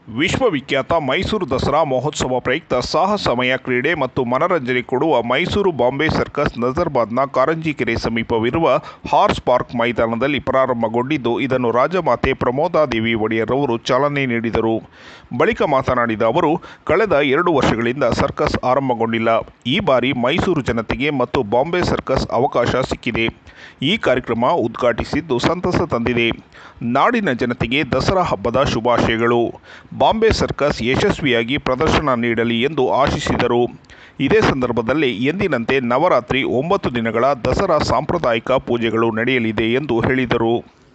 ವಿಶ್ವವಿಖ್ಯಾತ ಮೈಸೂರು ದಸರಾ ಮಹೋತ್ಸವ ಪ್ರಯುಕ್ತ ಸಾಹಸಮಯ ಕ್ರೀಡೆ ಮತ್ತು ಮನರಂಜನೆ ಕೊಡುವ ಮೈಸೂರು ಬಾಂಬೆ ಸರ್ಕಸ್ ನಜರ್ಬಾದ್ನ ಕಾರಂಜಿಕೆರೆ ಸಮೀಪವಿರುವ ಹಾರ್ಸ್ ಪಾರ್ಕ್ ಮೈದಾನದಲ್ಲಿ ಪ್ರಾರಂಭಗೊಂಡಿದ್ದು ಇದನ್ನು ರಾಜಮಾತೆ ಪ್ರಮೋದಾದೇವಿ ಒಡೆಯರ್ ಅವರು ಚಾಲನೆ ನೀಡಿದರು ಬಳಿಕ ಮಾತನಾಡಿದ ಅವರು ಕಳೆದ ಎರಡು ವರ್ಷಗಳಿಂದ ಸರ್ಕಸ್ ಆರಂಭಗೊಂಡಿಲ್ಲ ಈ ಬಾರಿ ಮೈಸೂರು ಜನತೆಗೆ ಮತ್ತು ಬಾಂಬೆ ಸರ್ಕಸ್ ಅವಕಾಶ ಸಿಕ್ಕಿದೆ ಈ ಕಾರ್ಯಕ್ರಮ ಉದ್ಘಾಟಿಸಿದ್ದು ಸಂತಸ ತಂದಿದೆ ನಾಡಿನ ಜನತೆಗೆ ದಸರಾ ಹಬ್ಬದ ಶುಭಾಶಯಗಳು ಬಾಂಬೆ ಸರ್ಕಸ್ ಯಶಸ್ವಿಯಾಗಿ ಪ್ರದರ್ಶನ ನೀಡಲಿ ಎಂದು ಆಶಿಸಿದರು ಇದೇ ಸಂದರ್ಭದಲ್ಲಿ ಎಂದಿನಂತೆ ನವರಾತ್ರಿ ಒಂಬತ್ತು ದಿನಗಳ ದಸರಾ ಸಾಂಪ್ರದಾಯಿಕ ಪೂಜೆಗಳು ನಡೆಯಲಿದೆ ಎಂದು ಹೇಳಿದರು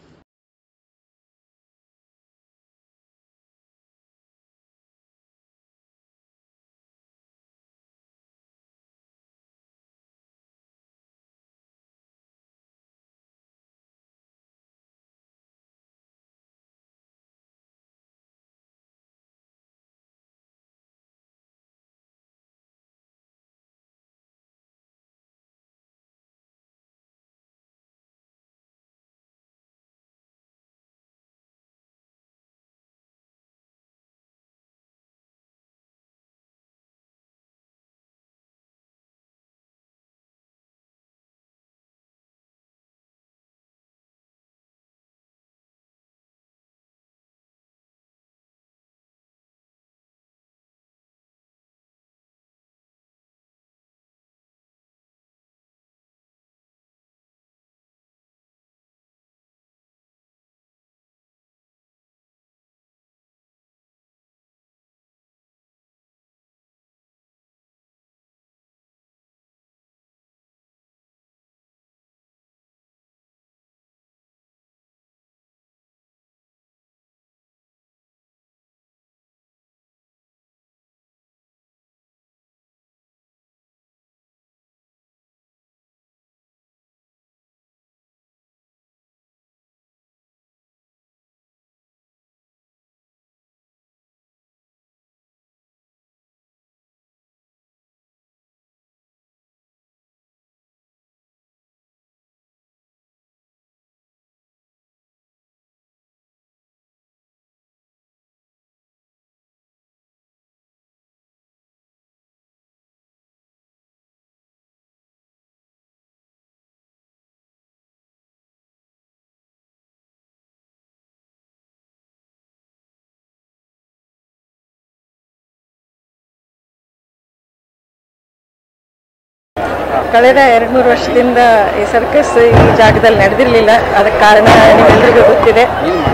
ಕಳೆದ ಎರಡು ಮೂರು ವರ್ಷದಿಂದ ಈ ಸರ್ಕಸ್ ಈ ಜಾಗದಲ್ಲಿ ನಡೆದಿರಲಿಲ್ಲ ಅದಕ್ಕೆ ಕಾರಣ ನಿಮ್ಮೆಲ್ರಿಗೂ ಗೊತ್ತಿದೆ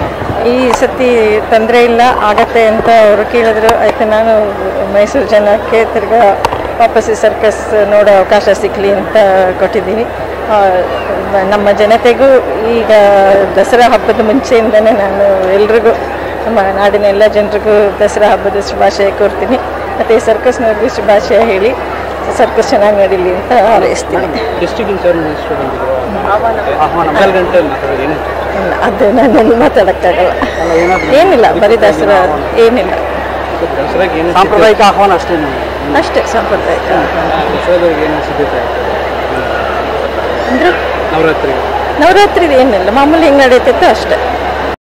ಈ ಸತಿ ತೊಂದರೆ ಇಲ್ಲ ಆಗತ್ತೆ ಅಂತ ಅವರು ಕೇಳಿದ್ರು ಆಯ್ತು ನಾನು ಮೈಸೂರು ಜನಕ್ಕೆ ತಿರ್ಗಾ ವಾಪಸ್ ಈ ಸರ್ಕಸ್ ನೋಡೋ ಅವಕಾಶ ಸಿಕ್ಕಲಿ ಅಂತ ಕೊಟ್ಟಿದ್ದೀನಿ ಆ, ನಮ್ಮ ಜನತೆಗೂ ಈಗ ದಸರಾ ಹಬ್ಬದ ಮುಂಚೆಯಿಂದನೇ ನಾನು ಎಲ್ರಿಗೂ ನಮ್ಮ ನಾಡಿನ ಎಲ್ಲ ಜನರಿಗೂ ದಸರಾ ಹಬ್ಬದ ಶುಭಾಶಯ ಕೋರ್ತೀನಿ ಮತ್ತು ಈ ಸರ್ಕಸ್ನವ್ರಿಗೂ ಶುಭಾಶಯ ಹೇಳಿ ಸರ್ಕಸ್ ಚೆನ್ನಾಗಿ ನಡೀಲಿ ಅಂತ ಹಾರೈಸ್ತೀನಿ ಡಿಸ್ಟ್ರಿಕ್ಟ್ ಸರ್ ಎಷ್ಟು ಬಂದಿದ್ರು ಆಹ್ವಾನ ಮೊದಲ ಗಂಟೆಯಲ್ಲಿ ಏನು ಇಲ್ಲ, ಅದು ನಾನು ಮಾತಾಡೋಕ್ಕಾಗಲ್ಲ ಏನಿಲ್ಲ ಬರೀ ದಸರಾ ಏನಿಲ್ಲ ದಸರಾಗೆ ಏನು ಸಾಂಪ್ರದಾಯಿಕ ಆಹ್ವಾನ ಅಷ್ಟೇ ಅಷ್ಟೇ ಸಾಂಪ್ರದಾಯಿಕ ದಸರಾದವ್ರಿಗೆ ಏನು ಸಿಗುತ್ತೆ ಅಂದ್ರೆ ನವರಾತ್ರಿ ನವರಾತ್ರಿದು ಏನಿಲ್ಲ ಮಾಮೂಲಿ ಹೆಂಗೆ ನಡೀತಿತ್ತು ಅಷ್ಟೇ